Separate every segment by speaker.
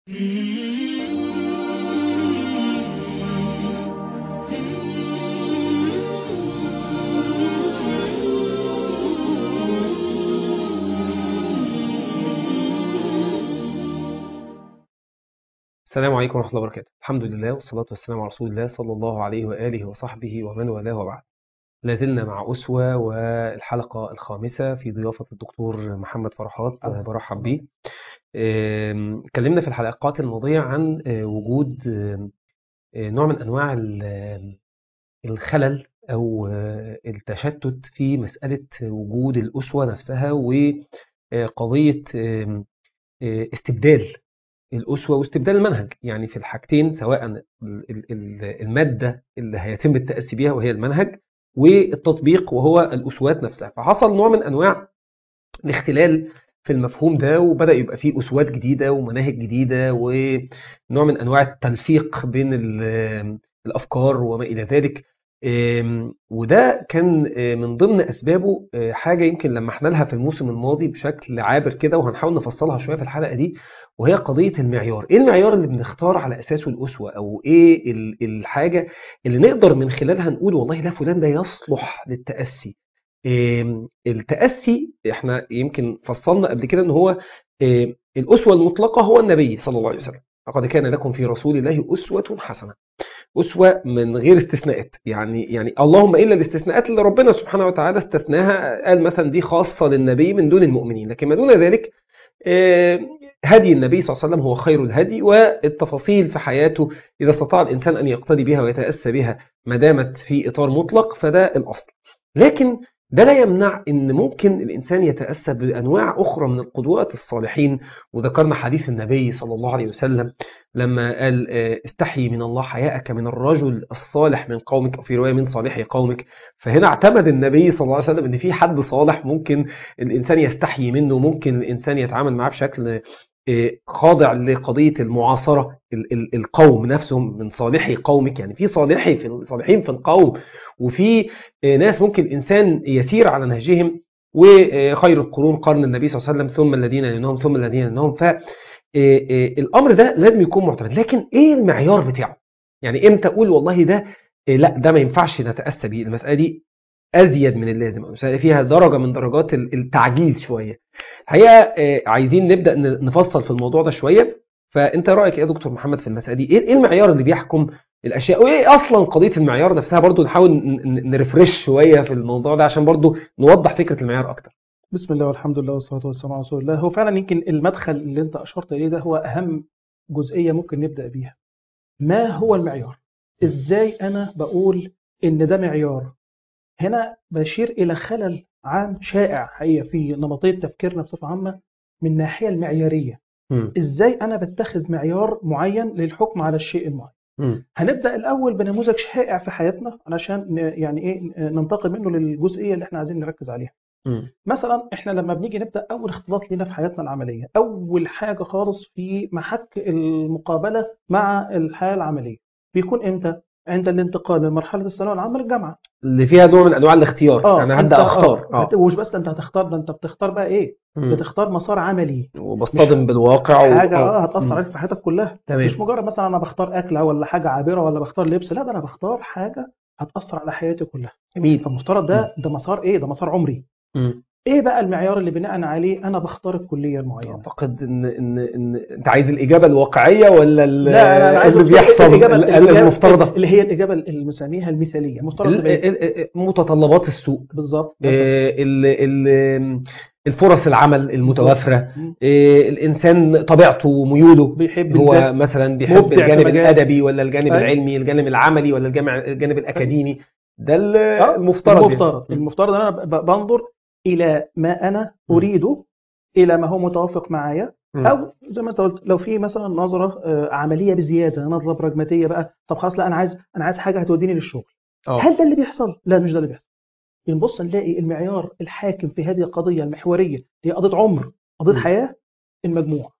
Speaker 1: السلام عليكم ورحمة الله وبركاته الحمد لله والصلاة والسلام على رسول الله صلى الله عليه وآله وصحبه ومن والاه وبعد لازلنا مع أسوة والحلقة الخامسة في ضيافة الدكتور محمد فرحات
Speaker 2: أهلا.
Speaker 1: برحب بيه آم، اتكلمنا في الحلقات الماضية عن آه، وجود آم، آه، نوع من أنواع ال- الخلل أو آه، التشتت في مسألة وجود الأسوة نفسها وقضية آم، آه، استبدال الأسوة واستبدال المنهج يعني في الحاجتين سواء ال- ال- ال- المادة اللي هيتم التأسي بها وهي المنهج والتطبيق وهو الأسوات نفسها فحصل نوع من أنواع الاختلال في المفهوم ده وبدأ يبقى فيه أسوات جديدة ومناهج جديدة ونوع من أنواع التلفيق بين ال- الأفكار وما إلى ذلك أم، وده كان آه، من ضمن أسبابه آه، حاجة يمكن لمحنا لها في الموسم الماضي بشكل عابر كده وهنحاول نفصلها شوية في الحلقة دي وهي قضية المعيار ايه المعيار اللي بنختار على اساسه الاسوة او ايه ال- الحاجة اللي نقدر من خلالها نقول والله لا فلان ده يصلح للتأسي إيه التأسي احنا يمكن فصلنا قبل كده ان هو إيه الاسوة المطلقة هو النبي صلى الله عليه وسلم لقد كان لكم في رسول الله اسوة حسنة أسوة من غير استثناءات يعني يعني اللهم إلا الاستثناءات اللي ربنا سبحانه وتعالى استثناها قال مثلا دي خاصة للنبي من دون المؤمنين لكن ما دون ذلك آه، هدي النبي صلى الله عليه وسلم هو خير الهدي والتفاصيل في حياته إذا استطاع الإنسان أن يقتدي بها ويتأسى بها ما دامت في إطار مطلق فده الأصل لكن ده لا يمنع ان ممكن الانسان يتاسى بانواع اخرى من القدوات الصالحين وذكرنا حديث النبي صلى الله عليه وسلم لما قال آه، استحي من الله حياءك من الرجل الصالح من قومك او في روايه من صالح قومك فهنا اعتمد النبي صلى الله عليه وسلم ان في حد صالح ممكن الانسان يستحيي منه ممكن الانسان يتعامل معاه بشكل آه، خاضع لقضيه المعاصره ال- ال- القوم نفسهم من صالحي قومك يعني في صالحي في صالحين في القوم وفي آه، ناس ممكن الانسان يسير على نهجهم وخير القرون قرن النبي صلى الله عليه وسلم ثم الذين يلونهم ثم الذين يلونهم ف آه، آه، الامر ده لازم يكون معتمد لكن ايه المعيار بتاعه يعني امتى اقول والله ده آه، لا ده ما ينفعش نتاسى بيه المساله دي ازيد من اللازم المساله فيها درجه من درجات ال- التعجيز شويه الحقيقه آه، عايزين نبدا ن- نفصل في الموضوع ده شويه فانت رايك ايه يا دكتور محمد في المساله دي ايه إيه المعيار اللي بيحكم الاشياء وايه اصلا قضيه المعيار نفسها برضو نحاول ن- ن- نرفرش شويه في الموضوع ده عشان برضو نوضح فكره المعيار اكتر
Speaker 2: بسم الله والحمد لله والصلاة والسلام على رسول الله هو فعلا يمكن المدخل اللي انت أشرت إليه ده هو أهم جزئية ممكن نبدأ بيها ما هو المعيار إزاي أنا بقول إن ده معيار هنا بشير إلى خلل عام شائع حقيقة في نمطية تفكيرنا بصفة عامة من الناحية المعيارية
Speaker 1: مم.
Speaker 2: إزاي أنا بتخذ معيار معين للحكم على الشيء المعين
Speaker 1: مم.
Speaker 2: هنبدأ الأول بنموذج شائع في حياتنا علشان ن- يعني إيه ننتقل منه للجزئية اللي احنا عايزين نركز عليها
Speaker 1: مم.
Speaker 2: مثلا احنا لما بنيجي نبدا اول اختلاط لينا في حياتنا العمليه اول حاجه خالص في محك المقابله مع الحياه العمليه بيكون امتى عند الانتقال من مرحله الثانويه العامه للجامعه
Speaker 1: اللي فيها نوع من انواع الاختيار يعني
Speaker 2: أنت-
Speaker 1: هبدا اختار
Speaker 2: اه
Speaker 1: اه
Speaker 2: ومش بس انت هتختار ده انت بتختار بقى ايه
Speaker 1: مم.
Speaker 2: بتختار مسار عملي
Speaker 1: وبصطدم بالواقع و-
Speaker 2: حاجه اه
Speaker 1: مم.
Speaker 2: هتاثر عليك في حياتك كلها
Speaker 1: تمام
Speaker 2: مش مجرد مثلا انا بختار اكله ولا حاجه عابره ولا بختار لبس لا ده انا بختار حاجه هتاثر على حياتي كلها
Speaker 1: جميل
Speaker 2: فالمفترض ده ده مسار ايه ده مسار عمري
Speaker 1: مم.
Speaker 2: ايه بقى المعيار اللي بناء عليه انا بختار الكليه المعينه
Speaker 1: اعتقد ان ان ان انت عايز الاجابه الواقعيه ولا ال-
Speaker 2: لا لا انا عايز
Speaker 1: اللي
Speaker 2: أقول
Speaker 1: بيحصل
Speaker 2: الإجابة
Speaker 1: ال-
Speaker 2: الإجابة
Speaker 1: المفترضه
Speaker 2: اللي هي الاجابه اللي بنسميها المثاليه المفترض
Speaker 1: ال-
Speaker 2: تبقى إيه؟
Speaker 1: ال- ال- متطلبات السوق
Speaker 2: بالظبط مثلاً.
Speaker 1: آه، ال- ال- الفرص العمل المتوفره
Speaker 2: مم.
Speaker 1: آه، الانسان طبيعته وميوله
Speaker 2: بيحب
Speaker 1: هو
Speaker 2: الذات
Speaker 1: مثلا بيحب
Speaker 2: مبدع في
Speaker 1: الجانب
Speaker 2: مجال.
Speaker 1: الادبي ولا الجانب
Speaker 2: أيوة.
Speaker 1: العلمي الجانب العملي ولا الجامع الجانب الاكاديمي ده ال-
Speaker 2: آه،
Speaker 1: المفترض يعني.
Speaker 2: المفترض المفترض ان انا ب- بنظر الى ما انا
Speaker 1: مم.
Speaker 2: اريده الى ما هو متوافق معايا
Speaker 1: مم.
Speaker 2: او زي ما انت قلت لو في مثلا نظره آه، عمليه بزياده نظره براجماتيه بقى طب خلاص لا انا عايز انا عايز حاجه هتوديني للشغل
Speaker 1: اه
Speaker 2: هل ده اللي بيحصل؟ لا مش ده اللي بيحصل. بنبص نلاقي المعيار الحاكم في هذه القضيه المحوريه هي قضيه عمر، قضيه
Speaker 1: م.
Speaker 2: حياه المجموع.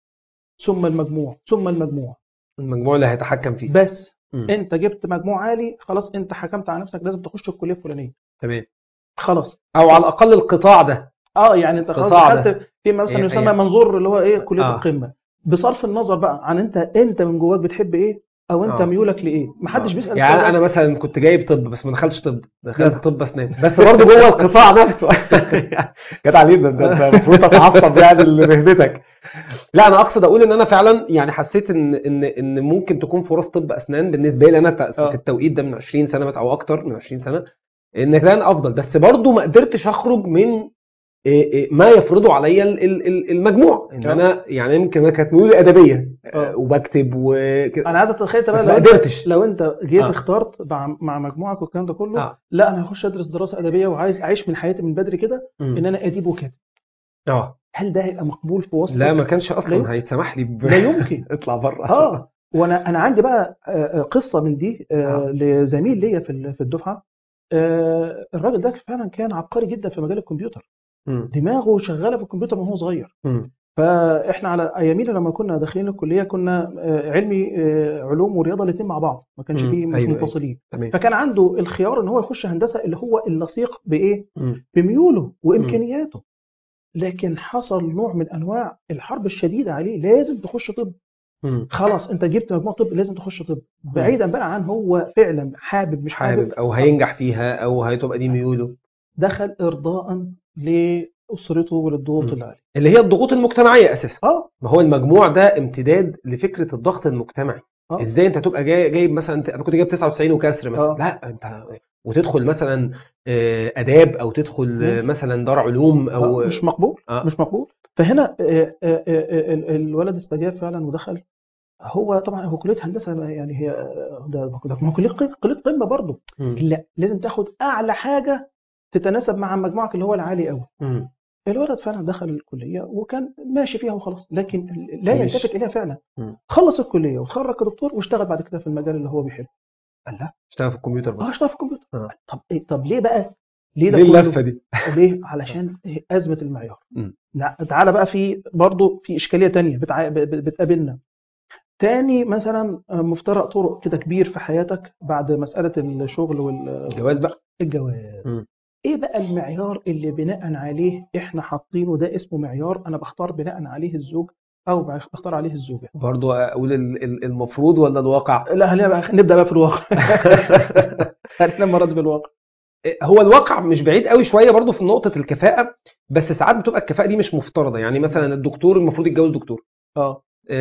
Speaker 2: ثم المجموع، ثم المجموع.
Speaker 1: المجموع اللي هيتحكم فيه
Speaker 2: بس
Speaker 1: مم.
Speaker 2: انت جبت مجموع عالي خلاص انت حكمت على نفسك لازم تخش الكليه الفلانيه.
Speaker 1: تمام
Speaker 2: خلاص.
Speaker 1: او على الاقل القطاع ده
Speaker 2: اه يعني انت خلاص
Speaker 1: القطاع ده.
Speaker 2: دخلت في مثلا
Speaker 1: إيه-
Speaker 2: يسمى
Speaker 1: إيه.
Speaker 2: منظور اللي هو ايه كليه
Speaker 1: آه.
Speaker 2: القمه. بصرف النظر بقى عن انت انت من جواك بتحب ايه او انت
Speaker 1: آه.
Speaker 2: ميولك لايه محدش
Speaker 1: آه.
Speaker 2: بيسال
Speaker 1: يعني
Speaker 2: السؤال
Speaker 1: انا
Speaker 2: ده.
Speaker 1: مثلا كنت جايب طب بس ما دخلتش طب دخلت
Speaker 2: لا.
Speaker 1: طب اسنان بس برضه جوه القطاع نفسه جت عليه ده ده- ده المفروض تتعصب يعني لمهنتك لا انا اقصد اقول ان انا فعلا يعني حسيت ان ان ان ممكن تكون فرص طب اسنان بالنسبه لي انا ت-
Speaker 2: آه.
Speaker 1: في التوقيت ده من 20 سنه مثلا او اكتر من 20 سنه ان كان افضل بس برضه ما قدرتش اخرج من إيه إيه ما يفرضه عليا ال- ال- ال- المجموع ان
Speaker 2: آه.
Speaker 1: انا يعني يمكن انا كانت ميولي ادبيه
Speaker 2: آه.
Speaker 1: وبكتب وكده
Speaker 2: انا عايز اتخيل بقى
Speaker 1: بس
Speaker 2: لو
Speaker 1: ما
Speaker 2: انت
Speaker 1: قدرتش.
Speaker 2: لو انت جيت
Speaker 1: آه.
Speaker 2: اخترت مع, مع مجموعك والكلام ده كله
Speaker 1: آه.
Speaker 2: لا انا هخش ادرس دراسه ادبيه وعايز اعيش من حياتي من بدري كده
Speaker 1: مم.
Speaker 2: ان انا اديب وكاتب
Speaker 1: اه
Speaker 2: هل ده هيبقى مقبول في وسط
Speaker 1: لا ما كانش
Speaker 2: لا
Speaker 1: اصلا
Speaker 2: يمكن.
Speaker 1: هيتسمح لي ب...
Speaker 2: لا يمكن
Speaker 1: اطلع بره
Speaker 2: اه وانا انا عندي بقى آه، آه، قصه من دي آه،
Speaker 1: آه.
Speaker 2: لزميل ليا في ال- في الدفعه آه، الراجل ده فعلا كان عبقري جدا في مجال الكمبيوتر
Speaker 1: مم.
Speaker 2: دماغه شغاله في الكمبيوتر من هو صغير
Speaker 1: مم.
Speaker 2: فاحنا على ايامينا لما كنا داخلين الكليه كنا آه، علمي آه، علوم ورياضه الاثنين مع بعض ما كانش
Speaker 1: مم.
Speaker 2: فيه مش
Speaker 1: أيوة، أيوة.
Speaker 2: منفصلين
Speaker 1: تمام
Speaker 2: فكان عنده الخيار ان هو يخش هندسه اللي هو اللصيق بايه
Speaker 1: مم.
Speaker 2: بميوله وامكانياته لكن حصل نوع من انواع الحرب الشديده عليه لازم تخش طب
Speaker 1: مم.
Speaker 2: خلاص انت جبت مجموع طب لازم تخش طب بعيدا بقى عن هو فعلا حابب مش حابب,
Speaker 1: حابب او هينجح فيها او هتبقى دي ميوله
Speaker 2: دخل ارضاء لاسرته وللضغوط
Speaker 1: مم.
Speaker 2: اللي عليه
Speaker 1: اللي هي الضغوط المجتمعيه اساسا
Speaker 2: اه
Speaker 1: ما هو المجموع ده امتداد لفكره الضغط المجتمعي
Speaker 2: آه.
Speaker 1: ازاي انت تبقى جاي جايب مثلا انت انا كنت جايب 99 وكسر مثلا
Speaker 2: آه.
Speaker 1: لا انت وتدخل مثلا آه، اداب او تدخل آه،
Speaker 2: مم.
Speaker 1: مثلا دار علوم او
Speaker 2: آه، مش مقبول
Speaker 1: آه.
Speaker 2: مش مقبول فهنا آه، آه، آه، ال- الولد استجاب فعلا ودخل هو طبعا هو كليه هندسه يعني هي آه، ده ده ما هو كليه قمة- كليه قمه برضه
Speaker 1: مم.
Speaker 2: لا لازم تاخد اعلى حاجه تتناسب مع مجموعك اللي هو العالي قوي
Speaker 1: مم.
Speaker 2: الولد فعلا دخل الكليه وكان ماشي فيها وخلاص لكن لا
Speaker 1: مش-
Speaker 2: يلتفت اليها فعلا
Speaker 1: مم.
Speaker 2: خلص الكليه وتخرج كدكتور واشتغل بعد كده في المجال اللي هو بيحبه قال لا
Speaker 1: اشتغل في الكمبيوتر
Speaker 2: اه
Speaker 1: بقى
Speaker 2: اشتغل في الكمبيوتر
Speaker 1: آه.
Speaker 2: طب إيه طب ليه بقى ليه ده
Speaker 1: ليه
Speaker 2: كله؟
Speaker 1: اللفه دي
Speaker 2: ليه علشان ازمه المعيار
Speaker 1: مم.
Speaker 2: نع- تعالى بقى في برضه في اشكاليه تانية بتع... ب- ب- بتقابلنا تاني مثلا آه، مفترق طرق كده كبير في حياتك بعد مساله الشغل
Speaker 1: الجواز بقى
Speaker 2: والجواز
Speaker 1: مم.
Speaker 2: ايه بقى المعيار اللي بناء عليه احنا حاطينه ده اسمه معيار انا بختار بناء عليه الزوج او بختار عليه الزوجه
Speaker 1: برضو اقول ال- ال- المفروض ولا الواقع
Speaker 2: لا خلينا بقى نبدا بقى في الواقع خلينا المره دي في الواقع
Speaker 1: هو الواقع مش بعيد قوي شويه برضو في نقطه الكفاءه بس ساعات بتبقى الكفاءه دي مش مفترضه يعني مثلا الدكتور المفروض يتجوز دكتور
Speaker 2: اه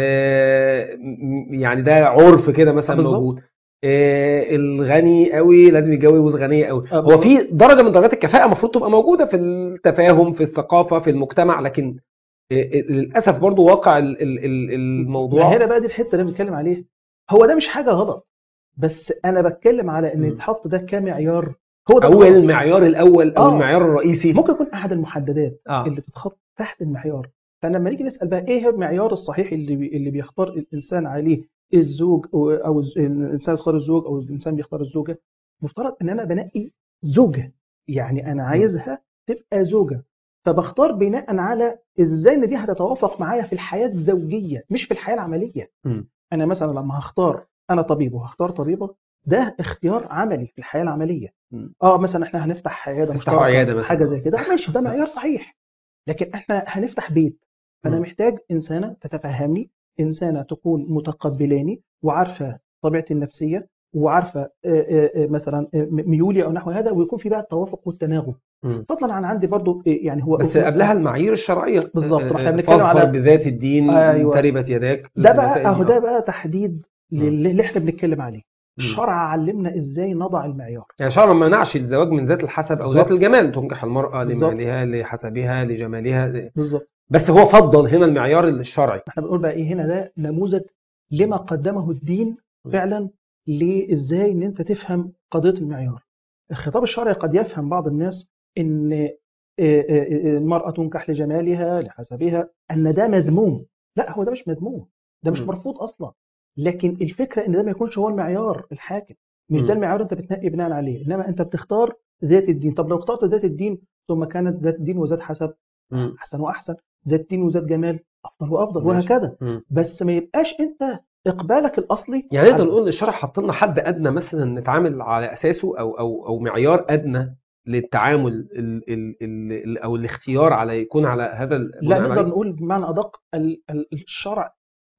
Speaker 1: آه، م- يعني ده عرف كده مثلا
Speaker 2: بالظبط.
Speaker 1: موجود آه، الغني قوي لازم يتجوز غنيه قوي
Speaker 2: آه،
Speaker 1: هو
Speaker 2: بالظبط.
Speaker 1: في درجه من درجات الكفاءه المفروض تبقى موجوده في التفاهم في الثقافه في المجتمع لكن آه، آه، للاسف برضو واقع ال- ال- ال- الموضوع
Speaker 2: ما هنا بقى دي الحته اللي بنتكلم عليها هو ده مش حاجه غلط بس انا بتكلم على ان
Speaker 1: مم.
Speaker 2: يتحط ده كمعيار هو ده
Speaker 1: او
Speaker 2: الغلط.
Speaker 1: المعيار الاول او
Speaker 2: آه.
Speaker 1: المعيار الرئيسي
Speaker 2: ممكن يكون احد المحددات
Speaker 1: اه
Speaker 2: اللي بتتحط تحت المعيار فلما نيجي نسال بقى ايه هو المعيار الصحيح اللي بي اللي بيختار الانسان عليه الزوج او أو الز- الانسان يختار الزوج او الانسان بيختار الزوجه مفترض ان انا بنقي زوجه يعني انا عايزها تبقى زوجه فبختار بناء على ازاي ان دي هتتوافق معايا في الحياه الزوجيه مش في الحياه العمليه
Speaker 1: مم.
Speaker 2: انا مثلا لما هختار انا طبيب وهختار طبيبه ده اختيار عملي في الحياه العمليه
Speaker 1: مم.
Speaker 2: اه مثلا احنا هنفتح عياده
Speaker 1: تفتحوا
Speaker 2: مشتركة،
Speaker 1: عيادة مثلا.
Speaker 2: حاجه زي كده ماشي ده معيار صحيح لكن احنا هنفتح بيت فانا
Speaker 1: مم.
Speaker 2: محتاج انسانه تتفهمني انسانه تكون متقبلاني وعارفه طبيعتي النفسيه وعارفه آه، آه، آه، مثلا آه، ميولي او نحو هذا ويكون في بقى التوافق والتناغم
Speaker 1: مم.
Speaker 2: فضلا عن عندي برضو آه، يعني هو
Speaker 1: بس قبلها المعايير الشرعيه
Speaker 2: بالظبط،
Speaker 1: آه،
Speaker 2: احنا
Speaker 1: آه،
Speaker 2: بنتكلم
Speaker 1: فاظفر
Speaker 2: على-
Speaker 1: بذات الدين
Speaker 2: أيوة.
Speaker 1: تربت يداك
Speaker 2: ده
Speaker 1: المسائل
Speaker 2: بقى
Speaker 1: دي.
Speaker 2: اهو ده
Speaker 1: آه.
Speaker 2: بقى تحديد
Speaker 1: مم.
Speaker 2: للي احنا بنتكلم عليه
Speaker 1: مم.
Speaker 2: الشرع علمنا ازاي نضع المعيار
Speaker 1: يعني شرع ما منعش الزواج من ذات الحسب او
Speaker 2: بالظبط.
Speaker 1: ذات الجمال تنكح المراه
Speaker 2: بالظبط.
Speaker 1: لمالها لحسبها لجمالها
Speaker 2: بالظبط
Speaker 1: بس هو فضل هنا المعيار الشرعي
Speaker 2: احنا بنقول بقى ايه هنا ده نموذج لما قدمه الدين فعلا لازاي ان انت تفهم قضيه المعيار الخطاب الشرعي قد يفهم بعض الناس ان آه، آه، آه، المراه تنكح لجمالها لحسبها ان ده مذموم لا هو ده مش مذموم ده مش
Speaker 1: مم.
Speaker 2: مرفوض اصلا لكن الفكره ان ده ما يكونش هو المعيار الحاكم مش
Speaker 1: مم.
Speaker 2: ده المعيار انت بتنقي بناء عليه انما انت بتختار ذات الدين طب لو اخترت ذات الدين ثم كانت ذات دين وذات حسب
Speaker 1: مم.
Speaker 2: احسن واحسن ذات دين وذات جمال افضل وافضل
Speaker 1: ماشي.
Speaker 2: وهكذا
Speaker 1: مم.
Speaker 2: بس ما يبقاش انت اقبالك الاصلي
Speaker 1: يعني نقدر
Speaker 2: على-
Speaker 1: نقول ان الشرع حط لنا حد ادنى مثلا نتعامل على اساسه او او او معيار ادنى للتعامل ال ال ال او الاختيار على يكون على هذا
Speaker 2: لا
Speaker 1: البناء
Speaker 2: نقدر
Speaker 1: عليه؟
Speaker 2: نقول بمعنى ادق ال- ال- الشرع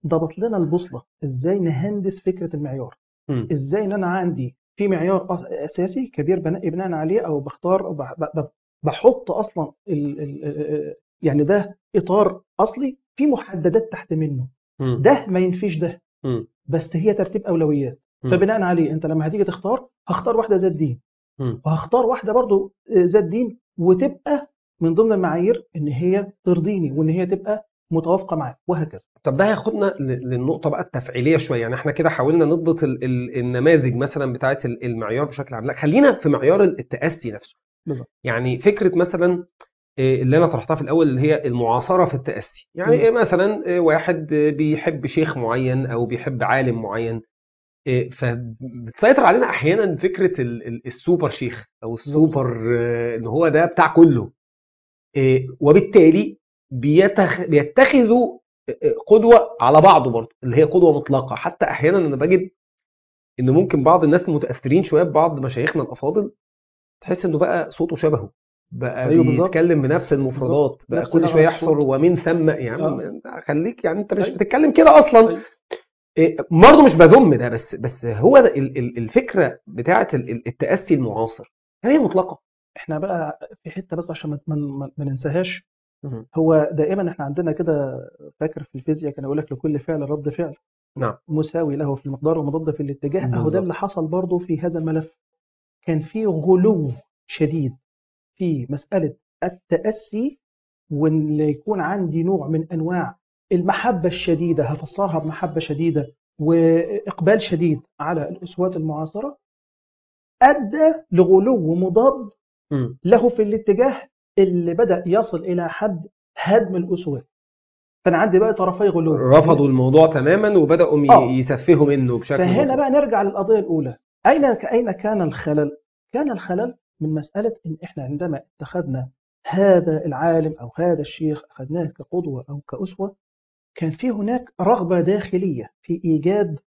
Speaker 2: ضبط لنا البوصله ازاي نهندس فكره المعيار
Speaker 1: مم.
Speaker 2: ازاي ان انا عندي في معيار أس- اساسي كبير بنقي بناء عليه او بختار أو بح- ب- ب- بحط اصلا ال ال يعني ده اطار اصلي في محددات تحت منه
Speaker 1: مم.
Speaker 2: ده ما ينفيش ده
Speaker 1: مم.
Speaker 2: بس هي ترتيب اولويات
Speaker 1: مم.
Speaker 2: فبناء عليه انت لما هتيجي تختار هختار واحده ذات دين
Speaker 1: مم.
Speaker 2: وهختار واحده برضو آه، ذات دين وتبقى من ضمن المعايير ان هي ترضيني وان هي تبقى متوافقه معايا وهكذا
Speaker 1: طب ده هياخدنا ل- للنقطة بقى التفعيلية شوية يعني احنا كده حاولنا نضبط ال- ال- النماذج مثلا بتاعة ال- المعيار بشكل عام لا خلينا في معيار التأسي نفسه
Speaker 2: بالظبط.
Speaker 1: يعني فكرة مثلا إيه اللي انا طرحتها في الاول اللي هي المعاصرة في التأسي يعني
Speaker 2: مم.
Speaker 1: إيه مثلا إيه واحد إيه بيحب شيخ معين او بيحب عالم معين إيه فبتسيطر علينا احيانا فكرة ال- ال- السوبر شيخ او السوبر آه، ان هو ده بتاع كله إيه وبالتالي بيتخ... بيتخذوا قدوة على بعضه برضه اللي هي قدوة مطلقة حتى أحيانا أنا بجد إن ممكن بعض الناس متأثرين شوية ببعض مشايخنا الأفاضل تحس إنه بقى صوته شبهه بقى
Speaker 2: أيوه بالظبط.
Speaker 1: بيتكلم بنفس المفردات بقى
Speaker 2: نفس
Speaker 1: كل
Speaker 2: نغمة
Speaker 1: شوية
Speaker 2: الصوت.
Speaker 1: يحصر ومن ثم يا عم
Speaker 2: آه.
Speaker 1: أنت خليك يعني أنت مش
Speaker 2: أيوه.
Speaker 1: بتتكلم كده أصلا
Speaker 2: أيوه.
Speaker 1: إيه، برضه مش بذم ده بس بس هو ده ال- ال- الفكرة بتاعة ال- ال- التأسي المعاصر هي مطلقة
Speaker 2: احنا بقى في حته بس عشان ما- ما ما ننساهاش هو دائما احنا عندنا كده فاكر في الفيزياء كان يقول لك لكل فعل رد فعل
Speaker 1: نعم.
Speaker 2: مساوي له في المقدار ومضاد في الاتجاه اهو
Speaker 1: بالظبط.
Speaker 2: ده اللي حصل برضه في هذا الملف كان في غلو شديد في مساله التاسي وان يكون عندي نوع من انواع المحبه الشديده هفسرها بمحبه شديده واقبال شديد على الاسوات المعاصره ادى لغلو مضاد
Speaker 1: مم.
Speaker 2: له في الاتجاه اللي بدأ يصل إلى حد هدم الأسوات فأنا عندي بقى طرفي غلو
Speaker 1: رفضوا الموضوع تماما وبدأوا ي-
Speaker 2: آه.
Speaker 1: يسفهوا منه بشكل
Speaker 2: فهنا
Speaker 1: مطلق.
Speaker 2: بقى نرجع للقضية الأولى أين أين كان الخلل؟ كان الخلل من مسألة إن إحنا عندما اتخذنا هذا العالم أو هذا الشيخ أخذناه كقدوة أو كأسوة كان في هناك رغبة داخلية في إيجاد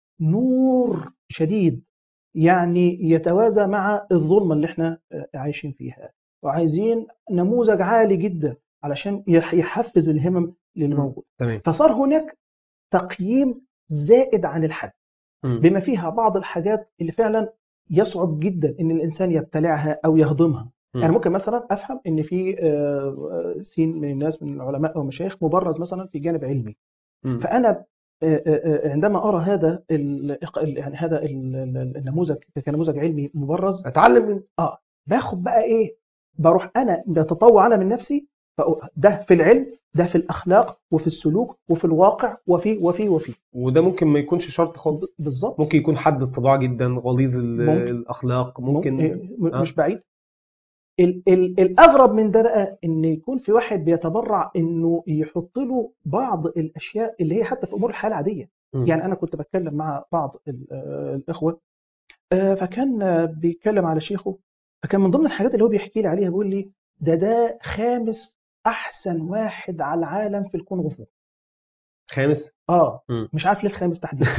Speaker 2: نور شديد يعني يتوازى مع الظلمة اللي احنا آه، عايشين فيها وعايزين نموذج عالي جدا علشان يح- يحفز الهمم للي
Speaker 1: مم.
Speaker 2: موجود
Speaker 1: تمام
Speaker 2: فصار هناك تقييم زائد عن الحد
Speaker 1: مم.
Speaker 2: بما فيها بعض الحاجات اللي فعلا يصعب جدا ان الانسان يبتلعها او يهضمها
Speaker 1: مم.
Speaker 2: يعني ممكن مثلا افهم ان في آه، آه، سين من الناس من العلماء او المشايخ مبرز مثلا في جانب علمي
Speaker 1: مم.
Speaker 2: فانا آه، آه، آه، عندما ارى هذا ال- ال- يعني هذا ال- ال- النموذج كنموذج علمي مبرز
Speaker 1: اتعلم منه
Speaker 2: باخد بقى ايه بروح انا بتطوع انا من نفسي فأ- ده في العلم ده في الاخلاق وفي السلوك وفي الواقع وفي وفي وفي
Speaker 1: وده ممكن ما يكونش شرط خالص
Speaker 2: بالظبط
Speaker 1: ممكن يكون حد الطباع جدا غليظ ال-
Speaker 2: ممكن.
Speaker 1: الاخلاق
Speaker 2: مم-
Speaker 1: ممكن
Speaker 2: إيه، م-
Speaker 1: آه.
Speaker 2: مش بعيد ال ال الاغرب من ده بقى ان يكون في واحد بيتبرع انه يحط له بعض الاشياء اللي هي حتى في امور الحياه العاديه
Speaker 1: مم.
Speaker 2: يعني انا كنت بتكلم مع بعض ال- آه، الاخوه آه، فكان آه، بيتكلم على شيخه فكان من ضمن الحاجات اللي هو بيحكي لي عليها بيقول لي ده ده خامس احسن واحد على العالم في الكونغ فو
Speaker 1: خامس
Speaker 2: اه
Speaker 1: مم.
Speaker 2: مش عارف ليه الخامس تحديدا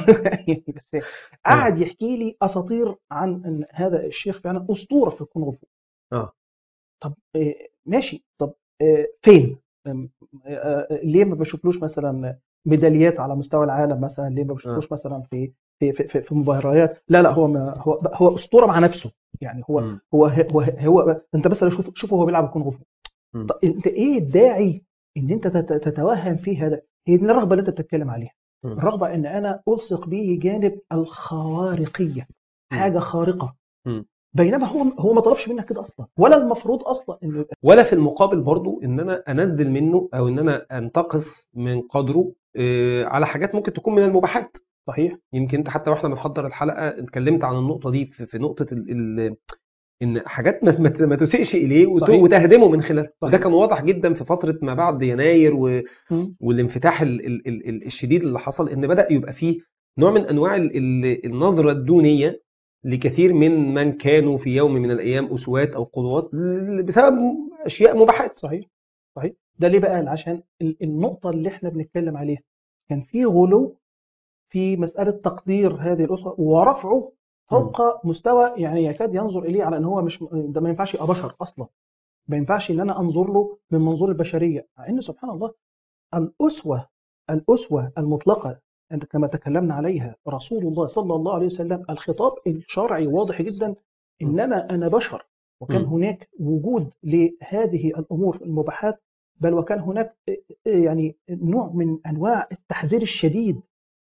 Speaker 2: بس قعد يحكي لي اساطير عن ان هذا الشيخ فعلا اسطوره في الكونغ فو
Speaker 1: اه
Speaker 2: طب آه، ماشي طب آه، فين آم، آه، آه، ليه ما بشوفلوش مثلا ميداليات على مستوى العالم مثلا ليه ما بشوفلوش مثلا في في في, في, في مباريات لا لا هو ما هو هو اسطوره مع نفسه يعني هو
Speaker 1: مم.
Speaker 2: هو هو, هو انت بس لو شوف شوفه هو بيلعب الكونغ فو
Speaker 1: مم.
Speaker 2: طب انت ايه الداعي ان انت تت- تتوهم فيه هذا هي دي الرغبه اللي انت بتتكلم عليها
Speaker 1: مم.
Speaker 2: الرغبه ان انا الصق به جانب الخوارقيه
Speaker 1: مم.
Speaker 2: حاجه خارقه
Speaker 1: مم.
Speaker 2: بينما هو هو ما طلبش منك كده اصلا ولا المفروض اصلا انه يبقى
Speaker 1: ولا في المقابل برضو ان انا انزل منه او ان انا انتقص من قدره آه، على حاجات ممكن تكون من المباحات
Speaker 2: صحيح
Speaker 1: يمكن انت حتى واحنا بنحضر الحلقه اتكلمت عن النقطه دي في, في نقطه ال ال ان حاجات ما, ما- ما تسيئش اليه وت-
Speaker 2: صحيح.
Speaker 1: وتهدمه من خلالها وده
Speaker 2: صحيح.
Speaker 1: كان واضح جدا في فتره ما بعد يناير و
Speaker 2: مم.
Speaker 1: والانفتاح ال ال ال ال الشديد اللي حصل ان بدا يبقى فيه نوع من انواع ال ال النظره الدونيه لكثير من من كانوا في يوم من الايام اسوات او قدوات ل- بسبب اشياء مباحات
Speaker 2: صحيح صحيح ده ليه بقى عشان ال- النقطه اللي احنا بنتكلم عليها كان في غلو في مساله تقدير هذه الاسره ورفعه فوق مستوى يعني يكاد ينظر اليه على ان هو مش ده ما ينفعش يبقى بشر اصلا ما ينفعش ان انا انظر له من منظور البشريه مع ان سبحان الله الاسوه الأسوة المطلقة أنت كما تكلمنا عليها رسول الله صلى الله عليه وسلم الخطاب الشرعي واضح جدا إنما أنا بشر وكان
Speaker 1: م.
Speaker 2: هناك وجود لهذه الأمور المباحات بل وكان هناك يعني نوع من أنواع التحذير الشديد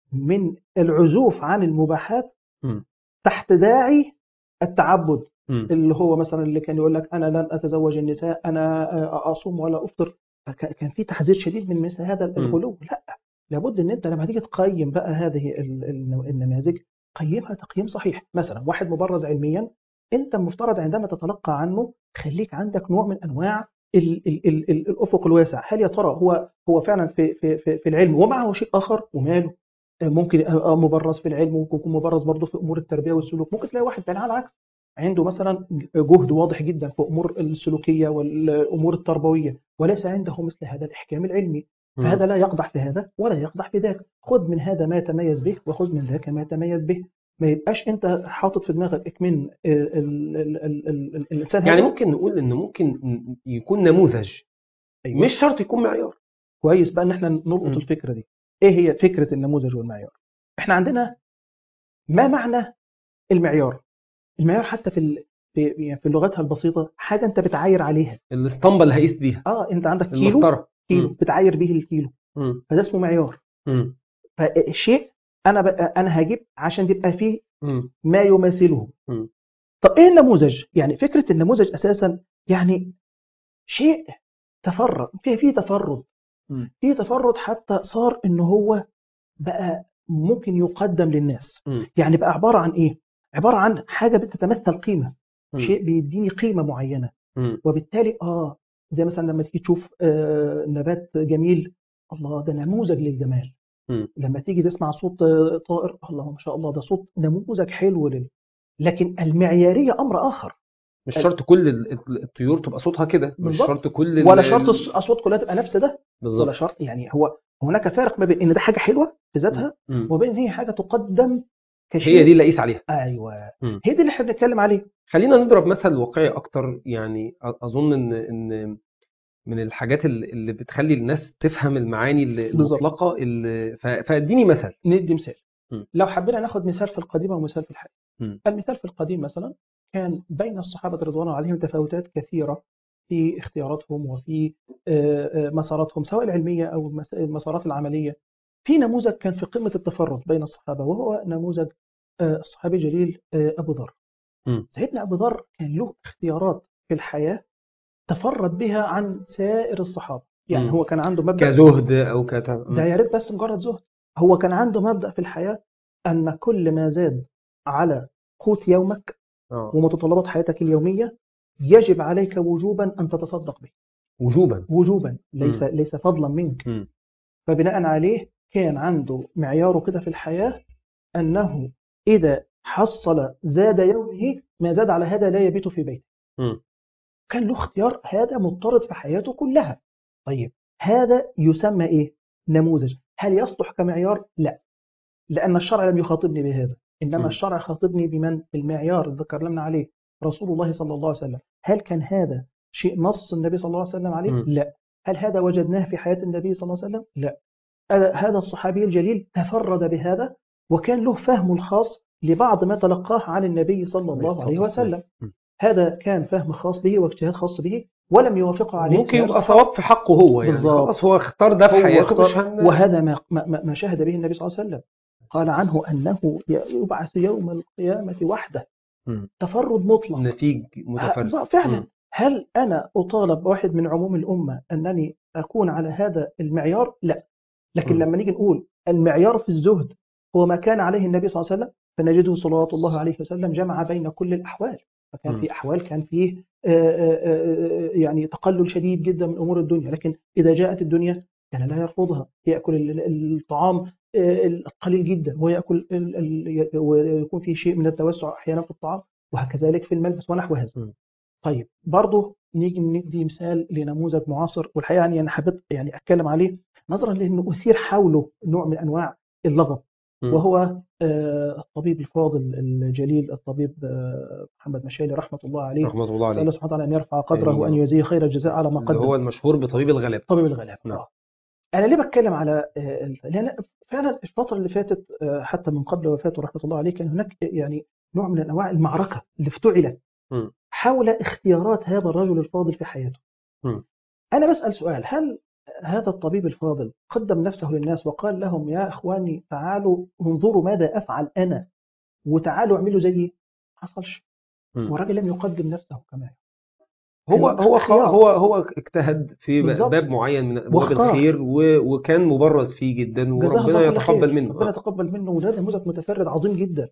Speaker 2: من العزوف عن المباحات
Speaker 1: م.
Speaker 2: تحت داعي التعبد
Speaker 1: م.
Speaker 2: اللي هو مثلا اللي كان يقول لك انا لن اتزوج النساء انا اصوم ولا افطر فك- كان في تحذير شديد من مثل هذا الغلو لا لابد ان انت لما تيجي تقيم بقى هذه ال- ال- النماذج قيمها تقييم صحيح مثلا واحد مبرز علميا انت المفترض عندما تتلقى عنه خليك عندك نوع من انواع ال ال ال ال الافق الواسع هل يا ترى هو هو فعلا في في في, في العلم ومعه شيء اخر وماله ممكن يبقى مبرز في العلم ممكن يكون مبرز برضه في امور التربيه والسلوك ممكن تلاقي واحد تاني على العكس عنده مثلا جهد واضح جدا في امور السلوكيه والامور التربويه وليس عنده مثل هذا الاحكام العلمي فهذا لا يقدح في هذا ولا يقدح في ذاك خذ من هذا ما يتميز به وخذ من ذاك ما يتميز به ما يبقاش انت حاطط في دماغك اكمن ال- ال- ال- ال- ال- ال- الانسان
Speaker 1: يعني
Speaker 2: هذا
Speaker 1: ممكن نقول ان ممكن يكون نموذج
Speaker 2: أيوة.
Speaker 1: مش شرط يكون معيار
Speaker 2: كويس بقى ان احنا نلقط
Speaker 1: م.
Speaker 2: الفكره دي ايه هي فكره النموذج والمعيار احنا عندنا ما معنى المعيار المعيار حتى في ال- في يعني في لغتها البسيطه حاجه انت بتعاير عليها
Speaker 1: الاسطمبه اللي هقيس بيها
Speaker 2: اه انت عندك كيلو
Speaker 1: المسطره
Speaker 2: كيلو
Speaker 1: م.
Speaker 2: بتعاير به الكيلو
Speaker 1: م.
Speaker 2: فده اسمه معيار
Speaker 1: م.
Speaker 2: فالشيء انا بقى انا هجيب عشان يبقى فيه
Speaker 1: م.
Speaker 2: ما يماثله
Speaker 1: م.
Speaker 2: طب ايه النموذج يعني فكره النموذج اساسا يعني شيء تفرد في في تفرد
Speaker 1: م.
Speaker 2: في تفرد حتى صار ان هو بقى ممكن يقدم للناس
Speaker 1: م.
Speaker 2: يعني بقى عباره عن ايه عباره عن حاجه بتتمثل قيمه
Speaker 1: م.
Speaker 2: شيء بيديني قيمه معينه
Speaker 1: م.
Speaker 2: وبالتالي اه زي مثلا لما تيجي تشوف آه نبات جميل الله ده نموذج للجمال
Speaker 1: م.
Speaker 2: لما تيجي تسمع صوت آه، طائر الله ما شاء الله ده صوت نموذج حلو لل... لكن المعياريه امر اخر
Speaker 1: مش شرط كل ال- ال- الطيور تبقى صوتها كده مش
Speaker 2: بالظبط.
Speaker 1: شرط كل ال-
Speaker 2: ولا شرط الص- الاصوات كلها تبقى نفس ده ولا
Speaker 1: بالظبط
Speaker 2: شرط يعني هو هناك فارق ما بين ان ده حاجه حلوه في ذاتها
Speaker 1: م.
Speaker 2: وبين ان هي حاجه تقدم كشيء
Speaker 1: هي دي اللي اقيس عليها
Speaker 2: ايوه
Speaker 1: مم.
Speaker 2: هي دي اللي احنا بنتكلم عليه
Speaker 1: خلينا نضرب مثل واقعي اكتر يعني أ- اظن ان ان من الحاجات اللي اللي بتخلي الناس تفهم المعاني اللي-
Speaker 2: بالظبط.
Speaker 1: المطلقه اللي ف- فاديني مثل
Speaker 2: ندي مثال
Speaker 1: مم.
Speaker 2: لو حبينا ناخد مثال في القديم ومثال في الحديث
Speaker 1: مم.
Speaker 2: المثال في القديم مثلا كان بين الصحابه رضوان الله عليهم تفاوتات كثيره في اختياراتهم وفي آه، آه، مساراتهم سواء العلميه او المس- المسارات العمليه في نموذج كان في قمه التفرد بين الصحابه وهو نموذج آه، الصحابي الجليل آه، ابو ذر
Speaker 1: مم.
Speaker 2: سيدنا ابو ذر كان له اختيارات في الحياه تفرد بها عن سائر الصحابه يعني
Speaker 1: مم.
Speaker 2: هو كان عنده مبدا
Speaker 1: كزهد او كت
Speaker 2: ده يا ريت بس مجرد زهد هو كان عنده مبدأ في الحياة أن كل ما زاد على قوت يومك
Speaker 1: آه.
Speaker 2: ومتطلبات حياتك اليومية يجب عليك وجوبا أن تتصدق به
Speaker 1: وجوبا
Speaker 2: وجوبا ليس
Speaker 1: مم.
Speaker 2: ليس فضلا منك
Speaker 1: مم.
Speaker 2: فبناء عليه كان عنده معياره كده في الحياة أنه إذا حصل زاد يومه ما زاد على هذا لا يبيت في بيته
Speaker 1: مم.
Speaker 2: كان له اختيار هذا مضطرد في حياته كلها طيب هذا يسمى ايه نموذج هل يصلح كمعيار لا لان الشرع لم يخاطبني بهذا انما
Speaker 1: م.
Speaker 2: الشرع خاطبني بمن بالمعيار اللي تكلمنا عليه رسول الله صلى الله عليه وسلم هل كان هذا شيء نص النبي صلى الله عليه وسلم عليه
Speaker 1: م.
Speaker 2: لا هل هذا وجدناه في حياة النبي صلى الله عليه وسلم لا آه، هذا الصحابي الجليل تفرد بهذا وكان له فهم الخاص لبعض ما تلقاه عن النبي صلى
Speaker 1: عليه
Speaker 2: الله
Speaker 1: الصلاة
Speaker 2: عليه
Speaker 1: والسلام.
Speaker 2: وسلم
Speaker 1: م.
Speaker 2: هذا كان فهم خاص به واجتهاد خاص به ولم يوافقه عليه
Speaker 1: ممكن
Speaker 2: سائر
Speaker 1: يبقى
Speaker 2: الصحابة.
Speaker 1: صواب في حقه هو يعني
Speaker 2: بالظبط.
Speaker 1: خلاص هو اختار ده في
Speaker 2: هو
Speaker 1: حياته
Speaker 2: اختار-
Speaker 1: مش هن...
Speaker 2: وهذا ما, ما, ما شهد به النبي صلى الله عليه وسلم قال عنه أنه يبعث يوم القيامة وحده
Speaker 1: مم.
Speaker 2: تفرد مطلق
Speaker 1: نسيج متفرد
Speaker 2: ه- فعلا
Speaker 1: مم.
Speaker 2: هل أنا أطالب واحد من عموم الأمة أنني أكون على هذا المعيار لا لكن
Speaker 1: مم.
Speaker 2: لما نيجي نقول المعيار في الزهد هو ما كان عليه النبي صلى الله عليه وسلم فنجده صلوات الله عليه وسلم جمع بين كل الأحوال فكان
Speaker 1: مم.
Speaker 2: في أحوال كان فيه آه، آه، آه، يعني تقلل شديد جدا من أمور الدنيا لكن إذا جاءت الدنيا كان لا يرفضها يأكل ال- ال- الطعام آه، القليل جدا ويأكل ال- ال- ويكون فيه شيء من التوسع أحيانا في الطعام وهكذلك في الملبس ونحو هذا
Speaker 1: مم.
Speaker 2: طيب برضه نيجي ندي مثال لنموذج معاصر والحقيقه يعني انا حبيت يعني اتكلم عليه نظرا لانه اثير حوله نوع من انواع اللغط
Speaker 1: مم.
Speaker 2: وهو آه، الطبيب الفاضل الجليل الطبيب آه، محمد مشالي رحمه الله عليه
Speaker 1: رحمة الله
Speaker 2: نسال
Speaker 1: عليه
Speaker 2: الله سبحانه وتعالى ان يرفع قدره
Speaker 1: آمين يا
Speaker 2: وان
Speaker 1: رب.
Speaker 2: يجزيه خير الجزاء على ما
Speaker 1: اللي هو
Speaker 2: قدم
Speaker 1: المشهور بطبيب الغلاب
Speaker 2: طبيب الغلاب
Speaker 1: نعم.
Speaker 2: آه. انا ليه بتكلم على آه، ال- لان فعلا الفتره اللي فاتت آه، حتى من قبل وفاته رحمه الله عليه كان هناك يعني نوع من انواع المعركه اللي افتعلت
Speaker 1: م.
Speaker 2: حول اختيارات هذا الرجل الفاضل في حياته.
Speaker 1: م.
Speaker 2: انا بسال سؤال هل هذا الطبيب الفاضل قدم نفسه للناس وقال لهم يا اخواني تعالوا انظروا ماذا افعل انا وتعالوا اعملوا زيي؟ ما حصلش.
Speaker 1: م.
Speaker 2: والراجل لم يقدم نفسه كمان.
Speaker 1: هو هو
Speaker 2: خيار.
Speaker 1: هو هو اجتهد في
Speaker 2: بالظبط.
Speaker 1: باب معين من ابواب
Speaker 2: واختار.
Speaker 1: الخير و- وكان مبرز فيه جدا
Speaker 2: جزاه
Speaker 1: وربنا
Speaker 2: الله كل
Speaker 1: يتقبل
Speaker 2: خير.
Speaker 1: منه
Speaker 2: ربنا
Speaker 1: آه.
Speaker 2: يتقبل منه وده نموذج متفرد عظيم جدا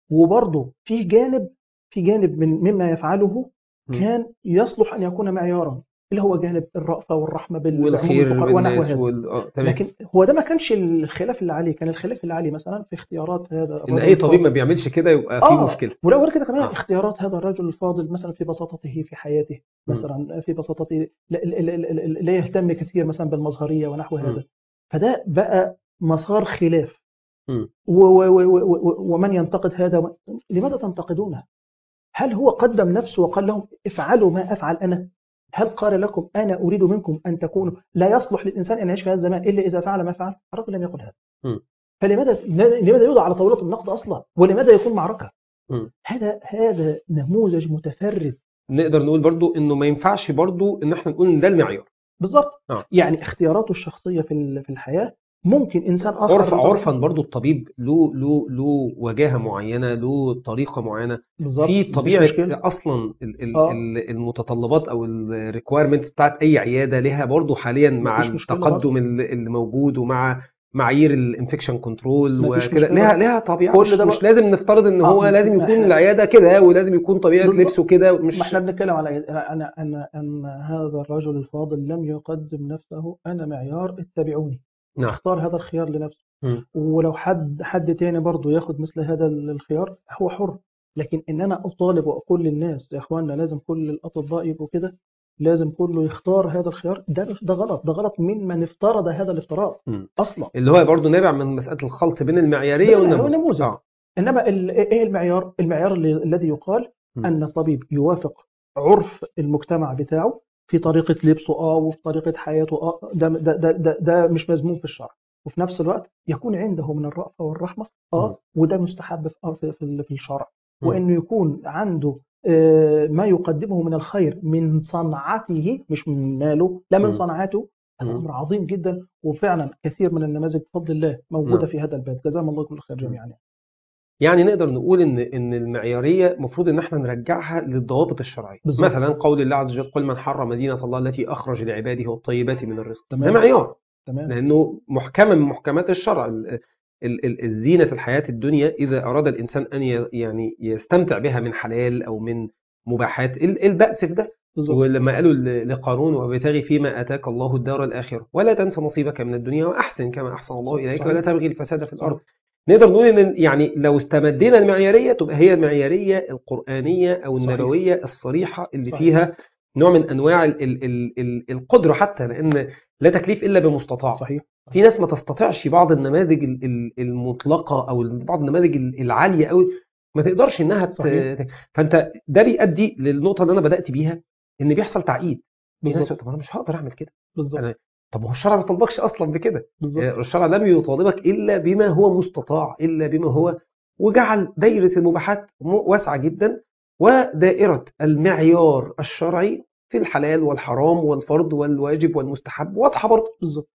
Speaker 2: وبرضه في جانب في جانب من مما يفعله
Speaker 1: م.
Speaker 2: كان يصلح ان يكون معيارا اللي هو جانب الرأفة والرحمة بال-
Speaker 1: والخير
Speaker 2: بالعموم الفقراء ونحو
Speaker 1: بالناس
Speaker 2: هذا
Speaker 1: وال... آه، تمام
Speaker 2: لكن هو ده ما كانش الخلاف اللي عليه كان الخلاف اللي عليه مثلا في اختيارات هذا
Speaker 1: ان
Speaker 2: الرجل
Speaker 1: اي طبيب ما
Speaker 2: الفاضل.
Speaker 1: بيعملش كده يبقى في
Speaker 2: آه.
Speaker 1: مشكله
Speaker 2: ولو غير كده كمان
Speaker 1: آه.
Speaker 2: اختيارات هذا الرجل الفاضل مثلا في بساطته في حياته
Speaker 1: م.
Speaker 2: مثلا في بساطته لا, لا, لا, لا, لا يهتم كثير مثلا بالمظهريه ونحو
Speaker 1: م.
Speaker 2: هذا فده بقى مسار خلاف
Speaker 1: م.
Speaker 2: و و و و و ومن ينتقد هذا و- لماذا تنتقدونه؟ هل هو قدم نفسه وقال لهم افعلوا ما افعل انا؟ هل قال لكم انا اريد منكم ان تكونوا لا يصلح للانسان ان يعيش في هذا الزمان الا اذا فعل ما فعل؟ الرجل لم يقل هذا.
Speaker 1: م.
Speaker 2: فلماذا لماذا يوضع على طاوله النقد اصلا؟ ولماذا يكون معركه؟
Speaker 1: م.
Speaker 2: هذا هذا نموذج متفرد
Speaker 1: نقدر نقول برضو انه ما ينفعش برضو ان احنا نقول ان ده المعيار
Speaker 2: بالظبط
Speaker 1: آه.
Speaker 2: يعني اختياراته الشخصيه في ال- في الحياه ممكن انسان اخر
Speaker 1: عرف
Speaker 2: بطبعه-
Speaker 1: عرفا برضو الطبيب له له له وجاهه معينه له طريقه معينه
Speaker 2: بالظبط
Speaker 1: في
Speaker 2: مفيش
Speaker 1: طبيعه
Speaker 2: مشكلة.
Speaker 1: اصلا ال- ال-
Speaker 2: آه.
Speaker 1: ال- المتطلبات او الريكويرمنت بتاعت اي عياده لها برضو حاليا مع
Speaker 2: مفيش مشكلة
Speaker 1: التقدم اللي اللي موجود ومع معايير الانفكشن كنترول
Speaker 2: مفيش
Speaker 1: وكده
Speaker 2: مشكلة.
Speaker 1: لها لها طبيعه
Speaker 2: كل
Speaker 1: مش,
Speaker 2: ده
Speaker 1: مش
Speaker 2: بقى-
Speaker 1: لازم نفترض ان
Speaker 2: آه،
Speaker 1: هو
Speaker 2: ما-
Speaker 1: لازم
Speaker 2: ما
Speaker 1: يكون
Speaker 2: إحنا-
Speaker 1: العياده كده ولازم يكون طبيعه
Speaker 2: بالظبط.
Speaker 1: لبسه كده مش
Speaker 2: ما احنا بنتكلم على انا انا ان هذا الرجل الفاضل لم يقدم نفسه انا معيار اتبعوني
Speaker 1: نعم
Speaker 2: اختار هذا الخيار لنفسه
Speaker 1: مم.
Speaker 2: ولو حد حد تاني برضه ياخد مثل هذا الخيار هو حر لكن ان انا اطالب واقول للناس يا اخواننا لازم كل الاطباء يبقوا كده لازم كله يختار هذا الخيار ده ده غلط ده غلط من من افترض هذا الافتراض
Speaker 1: مم.
Speaker 2: اصلا
Speaker 1: اللي هو برضو نابع من مساله الخلط بين المعياريه
Speaker 2: بين
Speaker 1: والنموذج
Speaker 2: والنموذج.
Speaker 1: آه.
Speaker 2: انما ال- ايه المعيار المعيار اللي- الذي يقال
Speaker 1: م.
Speaker 2: ان الطبيب يوافق عرف المجتمع بتاعه في طريقه لبسه اه وفي طريقه حياته اه ده ده ده, ده, ده مش مذموم في الشرع وفي نفس الوقت يكون عنده من الرأفة والرحمة اه وده مستحب في آه في, في, في الشرع
Speaker 1: م.
Speaker 2: وانه يكون عنده آه، ما يقدمه من الخير من صنعته مش من ماله لا
Speaker 1: م.
Speaker 2: من صنعته هذا
Speaker 1: م.
Speaker 2: امر عظيم جدا وفعلا كثير من النماذج بفضل الله موجوده
Speaker 1: نعم.
Speaker 2: في هذا الباب جزاهم الله كل خير جميعا
Speaker 1: يعني نقدر نقول ان ان المعياريه المفروض ان احنا نرجعها للضوابط الشرعيه
Speaker 2: بالظبط.
Speaker 1: مثلا قول الله عز وجل قل من حرم زينه الله التي اخرج لعباده والطيبات من الرزق ده
Speaker 2: تمام.
Speaker 1: معيار
Speaker 2: تمام
Speaker 1: لانه محكمه من محكمات الشرع ال- ال- ال- الزينه في الحياه الدنيا اذا اراد الانسان ان ي- يعني يستمتع بها من حلال او من مباحات إيه ال- إيه البأس في ده
Speaker 2: بالظبط
Speaker 1: ولما قالوا ل- لقارون وابتغي فيما اتاك الله الدار الاخره ولا تنس نصيبك من الدنيا واحسن كما احسن الله اليك
Speaker 2: صحيح.
Speaker 1: ولا تبغي الفساد في الارض
Speaker 2: صحيح.
Speaker 1: نقدر نقول ان يعني لو استمدينا المعياريه تبقى هي المعياريه القرانيه او
Speaker 2: صحيح.
Speaker 1: النبويه الصريحه اللي
Speaker 2: صحيح.
Speaker 1: فيها نوع من انواع ال ال ال ال القدره حتى لان لا تكليف الا بمستطاع
Speaker 2: صحيح
Speaker 1: في ناس ما تستطيعش بعض النماذج ال- ال- المطلقه او بعض النماذج ال- العاليه قوي ما تقدرش انها ت...
Speaker 2: صحيح.
Speaker 1: فانت ده بيؤدي للنقطه اللي انا بدات بيها ان بيحصل تعقيد في ناس
Speaker 2: بالظبط
Speaker 1: تقول طب انا مش هقدر اعمل كده
Speaker 2: بالظبط
Speaker 1: أنا- طب ما هو الشرع ما طلبكش اصلا بكده
Speaker 2: بالظبط
Speaker 1: الشرع لم يطالبك الا بما هو مستطاع الا بما هو وجعل دايره المباحات م- واسعه جدا ودائره المعيار الشرعي في الحلال والحرام والفرض والواجب والمستحب واضحه برضه
Speaker 2: بالظبط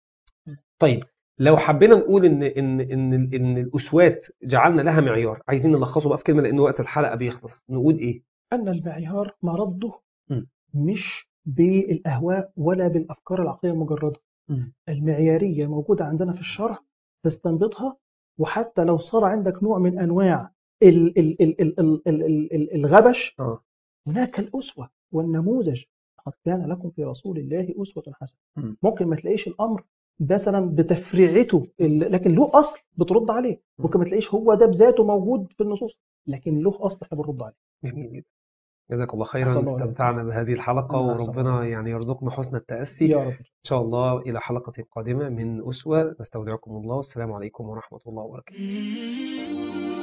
Speaker 1: طيب لو حبينا نقول ان ان ان ان الاسوات جعلنا لها معيار عايزين نلخصه بقى في كلمه لان وقت الحلقه بيخلص نقول ايه
Speaker 2: ان المعيار مرده
Speaker 1: م.
Speaker 2: مش بالاهواء ولا بالافكار العقليه المجرده المعياريه موجوده عندنا في الشرع تستنبطها وحتى لو صار عندك نوع من انواع ال- ال- ال- ال- ال- ال- ال- ال- الغبش
Speaker 1: اه
Speaker 2: هناك الاسوه والنموذج قد كان لكم في رسول الله اسوه حسنه
Speaker 1: م.
Speaker 2: ممكن ما تلاقيش الامر مثلا بتفريعته ال- لكن له اصل بترد عليه
Speaker 1: م.
Speaker 2: ممكن ما تلاقيش هو ده بذاته موجود في النصوص لكن له اصل احنا بنرد عليه
Speaker 1: جميل جدا جزاك الله
Speaker 2: أحسن
Speaker 1: خيرا
Speaker 2: الله إليك.
Speaker 1: استمتعنا بهذه الحلقه
Speaker 2: الله يحسن
Speaker 1: وربنا
Speaker 2: الله.
Speaker 1: يعني يرزقنا حسن التاسي
Speaker 2: يا رب
Speaker 1: ان شاء الله الى حلقه قادمه من اسوه نستودعكم الله والسلام عليكم ورحمه الله وبركاته